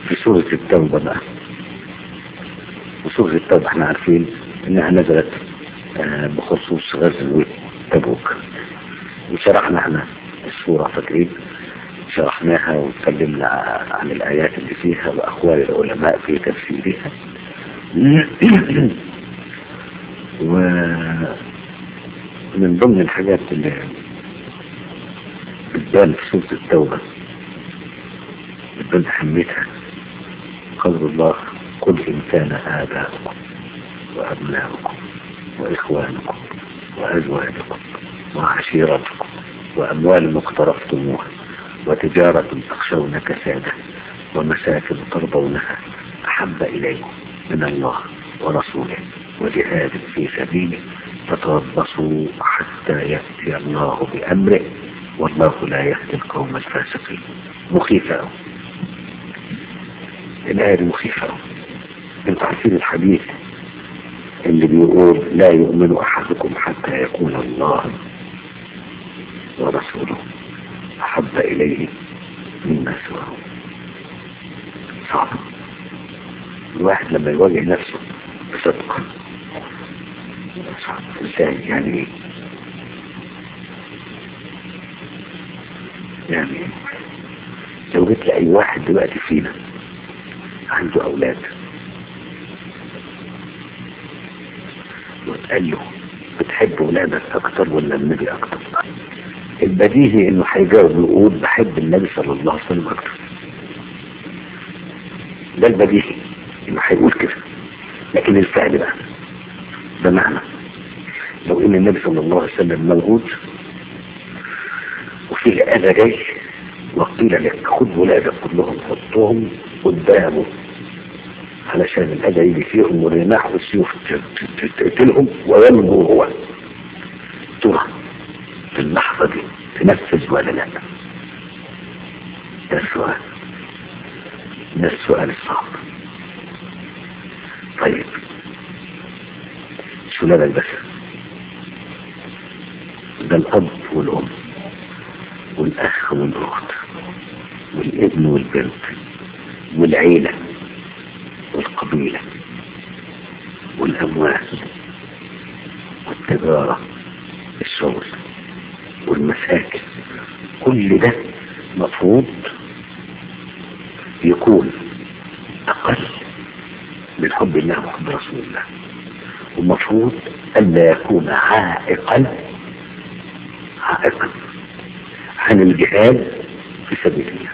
في سورة التوبة بقى وسورة التوبة احنا عارفين انها نزلت آه، بخصوص غزو تبوك وشرحنا احنا السورة فاكرين شرحناها واتكلمنا عن الآيات اللي فيها وأقوال العلماء في تفسيرها ومن ضمن الحاجات اللي بتبان في سورة التوبة بتبان أهميتها قول الله قل إن كان آباؤكم وأبناؤكم وإخوانكم وأزواجكم وعشيرتكم وأموال اقترفتموها وتجارة تخشون كسادة ومساكن ترضونها أحب إليكم من الله ورسوله وجهاد في سبيله فتربصوا حتى يأتي الله بأمره والله لا يهدي القوم الفاسقين مخيفة الآية دي مخيفة انتوا عارفين الحديث اللي بيقول لا يؤمن أحدكم حتى يكون الله ورسوله أحب إليه مما سواه صعب الواحد لما يواجه نفسه بصدق صعب ازاي يعني ايه يعني لو جيت لأي واحد دلوقتي فينا عنده أولاد وتقال له بتحب ولادك أكتر ولا النبي أكتر البديهي إنه هيجاوب ويقول بحب النبي صلى الله عليه وسلم أكتر ده البديهي إنه هيقول كده لكن الفعل بقى بمعنى لو إن النبي صلى الله عليه وسلم موجود وفيه أذى جاي وقيل لك خد ولادك كلهم حطهم قدامه علشان الأذى يجي فيهم والرماح والسيوف تقتلهم وينجو هو ترى في اللحظة دي تنفذ ولا لا ده السؤال ده السؤال الصعب طيب شو لنا بس ده الأب والأم والأخ والأخت والابن والبنت والعيلة والقبيلة والأموال والتجارة الشغل والمساكن كل ده مفروض يكون أقل من حب الله وحب رسول الله ومفروض ألا يكون عائقا عائقا عن الجهاد في سبيل الله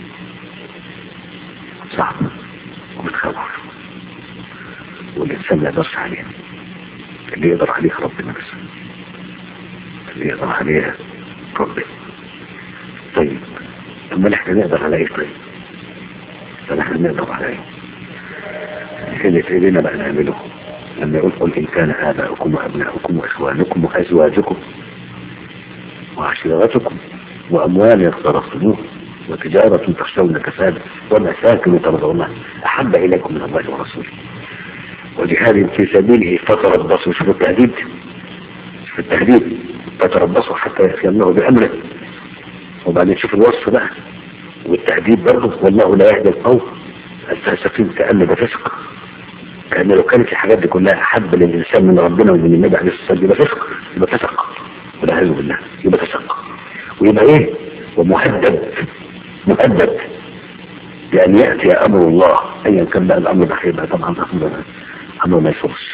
صعب وبتخوف والإنسان لا يقدرش عليه اللي يقدر عليه ربنا بس اللي يقدر عليه ربنا طيب اما احنا نقدر على ايه طيب فنحن نقدر على ايه اللي في ايدينا بقى نعمله لما يقول قل ان كان اباؤكم وابناؤكم واخوانكم وازواجكم وعشيرتكم واموال اقترفتموها وتجارة تخشون كسادة ومساكن ترضونها أحب إليكم من الله ورسوله وجهاد في سبيله فتربصوا شوفوا التهديد في التهديد فتربصوا حتى يأتي الله بأمره وبعدين تشوف الوصف بقى والتهديد برضه والله لا يهدي القوم الفاسقين كأن ده فسق كأن لو كانت الحاجات دي كلها أحب للإنسان من ربنا ومن النبي عليه الصلاة والسلام يبقى فسق يبقى فسق والعياذ بالله يبقى فسق ويبقى إيه ومهدد مهدد بأن يأتي أمر الله أيا كان بقى الأمر ده هيبقى طبعا أمر أمر ما يفرش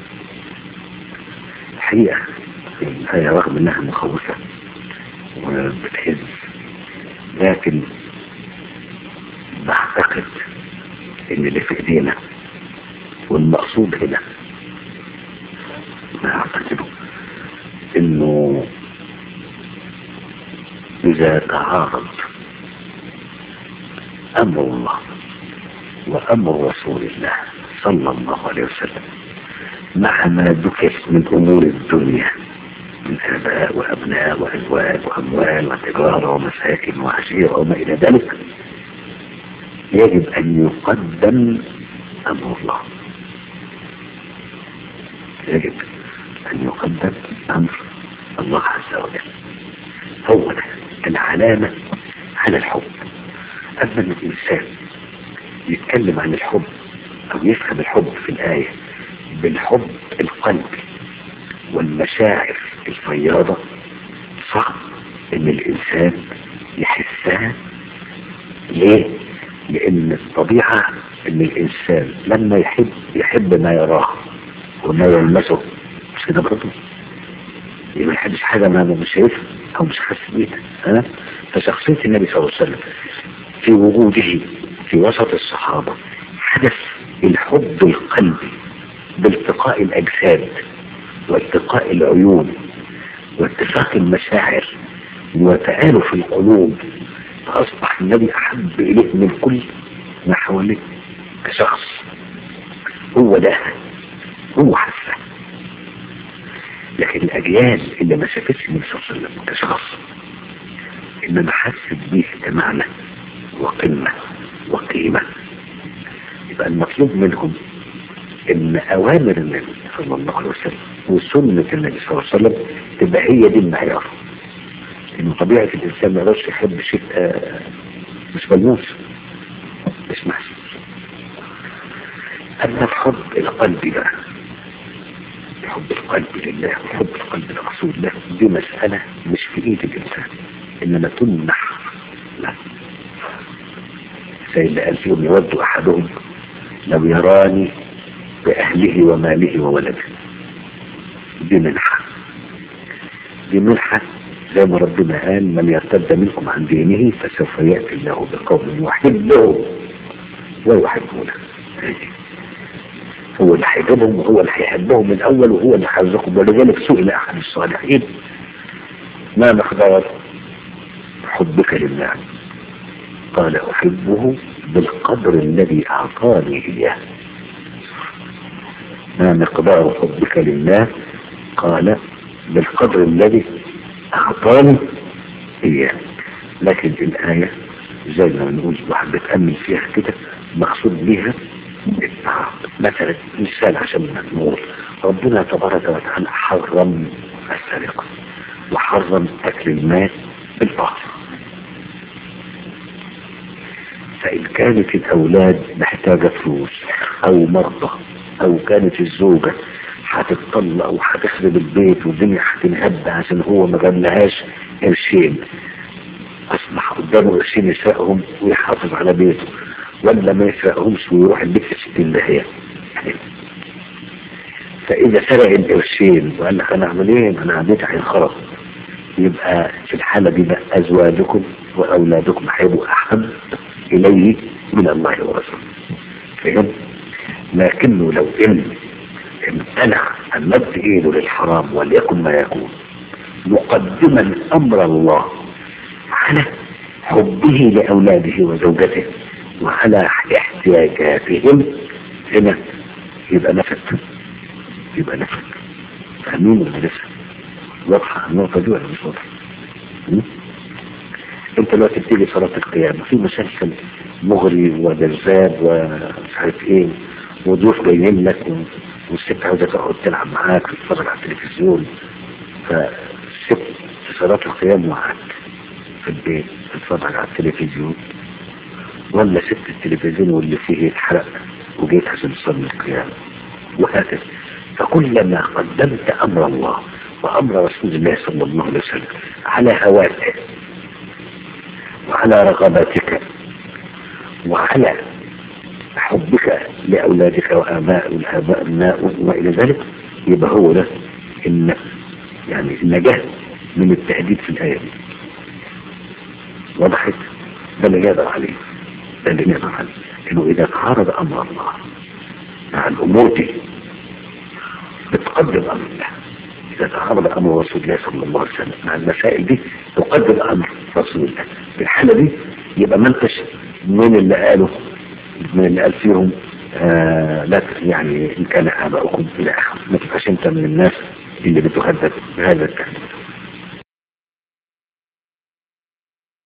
الحقيقة الآية رغم أنها مخوفة وبتهز لكن بعتقد ان اللي في ايدينا والمقصود هنا ما اعتقده انه اذا تعارض امر الله وامر رسول الله صلى الله عليه وسلم مع ما ذكر من امور الدنيا من اباء وابناء وازواج واموال وتجاره ومساكن وعشيره وما الى ذلك يجب ان يقدم امر الله يجب ان يقدم امر الله عز وجل هو ده العلامة على الحب اما ان الانسان يتكلم عن الحب او يفهم الحب في الآية بالحب القلبي والمشاعر الفياضة صعب ان الانسان يحسها ليه لان الطبيعة ان الانسان لما يحب يحب ما يراه وما يلمسه مش كده برضه يبقى ما يحبش حاجة ما مش شايفها او مش حاسس بيها ها فشخصية النبي صلى الله عليه وسلم في وجوده في وسط الصحابة حدث الحب القلبي بالتقاء الأجساد والتقاء العيون واتفاق المشاعر وتآلف القلوب فأصبح النبي أحب إليه من كل ما حواليه كشخص هو ده هو حسه لكن الأجيال اللي ما شافتش النبي صلى الله عليه وسلم كشخص إنما حست بيه كمعنى وقمة وقيمة يبقى المطلوب منهم ان اوامر النبي صلى الله عليه وسلم وسنة النبي صلى الله عليه وسلم تبقى هي دي المعيار ان طبيعة الانسان ما يقدرش يحب شيء آه مش ملموس مش محسوس اما الحب القلبي بقى الحب القلبي لله والحب القلبي لرسول الله دي مسألة مش في ايد الانسان انما تمنح لا زي اللي قال فيهم يود احدهم لو يراني بأهله وماله وولده دي منحة دي منحة زي ما ربنا قال من يرتد منكم عن دينه فسوف يأتي الله بقوم يحبهم ويحبونه هو اللي هيجيبهم وهو اللي هيحبهم من الأول وهو اللي هيرزقهم ولذلك سئل أحد الصالحين ما مقدار حبك لله قال أحبه بالقدر الذي أعطاني إياه ما مقدار حبك لله قال بالقدر الذي أعطاني إياه لكن الآية زي ما بنقول واحد بتأمل فيها كده مقصود بيها مثلا مثال عشان نقول ربنا تبارك وتعالى حرم السرقة وحرم أكل المال بالباطل فإن كانت الأولاد محتاجة فلوس أو مرضى أو كانت الزوجة هتتطلق وهتخرب البيت والدنيا هتنهد عشان هو ما جابلهاش قرشين أصبح قدامه قرشين يسرقهم ويحافظ على بيته ولا ما يسرقهمش ويروح البيت في ستين داهية فإذا سرق القرشين وقال لك أنا أعمل إيه؟ أنا عديت هينخرب يبقى في الحالة دي بقى أزواجكم وأولادكم هيبقوا أحب إليه من الله ورسوله فهم؟ لكنه لو إن امتنع أن مد إيده للحرام وليكن ما يكون مقدما أمر الله على حبه لأولاده وزوجته وعلى احتياجاتهم هنا يبقى نفت يبقى نفت فاهمين ولا لسه واضحة النقطة دي ولا مش واضحة انت دلوقتي بتيجي صلاة القيامة في مسلسل مغري وجذاب ومش عارف ايه وضيوف جايين لك والست عاوزة تقعد تلعب معاك تتفرج على التلفزيون فالست في صلاة القيام معاك في البيت تتفرج على التلفزيون ولا سبت التلفزيون واللي فيه يتحرق وجيت عشان تصلي القيام وهكذا فكلما قدمت امر الله وامر رسول الله صلى الله عليه وسلم على هواك وعلى رغباتك وعلى حبك لأولادك وآباء والآباء أبناء وإلى ذلك يبقى هو ده إن يعني النجاة من التهديد في الآية دي وضحت ده اللي نقدر عليه ده اللي نقدر عليه إنه إذا تعارض أمر الله مع الأمور دي بتقدم أمر الله إذا تعارض أمر رسول الله صلى الله عليه وسلم مع المسائل دي تقدم أمر رسول الله في الحالة دي يبقى ما انتش من اللي قالوا من اللي قال فيهم آه لا يعني إن كان آباؤكم إلى آخر ما تبقاش أنت من الناس اللي بتهدد بهذا الكلام